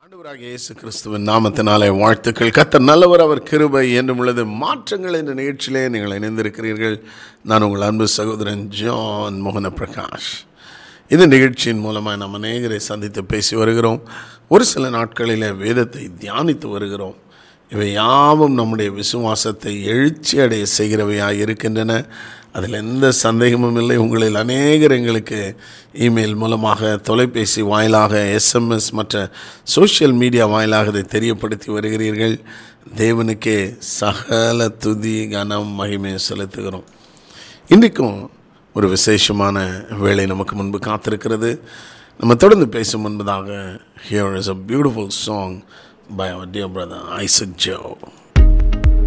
ஆண்டவராகிய இயேசு கிறிஸ்துவின் நாமத்தினாலே வாழ்த்துக்கள் கத்த நல்லவர் அவர் கிருபை என்றும் உள்ளது மாற்றங்கள் என்ற நிகழ்ச்சியிலே நீங்கள் இணைந்திருக்கிறீர்கள் நான் உங்கள் அன்பு சகோதரன் ஜான் மோகன பிரகாஷ் இந்த நிகழ்ச்சியின் மூலமாக நாம் அநேகரை சந்தித்து பேசி வருகிறோம் ஒரு சில நாட்களில் வேதத்தை தியானித்து வருகிறோம் இவை யாவும் நம்முடைய விசுவாசத்தை எழுச்சி அடைய செய்கிறவையாக இருக்கின்றன அதில் எந்த சந்தேகமும் இல்லை உங்களில் அநேகர் எங்களுக்கு இமெயில் மூலமாக தொலைபேசி வாயிலாக எஸ்எம்எஸ் மற்ற சோஷியல் மீடியா வாயிலாக இதை தெரியப்படுத்தி வருகிறீர்கள் தேவனுக்கே சகல துதி கனம் மகிமை செலுத்துகிறோம் இன்றைக்கும் ஒரு விசேஷமான வேலை நமக்கு முன்பு காத்திருக்கிறது நம்ம தொடர்ந்து பேசும் முன்பதாக here is a beautiful song by our dear brother Isaac Joe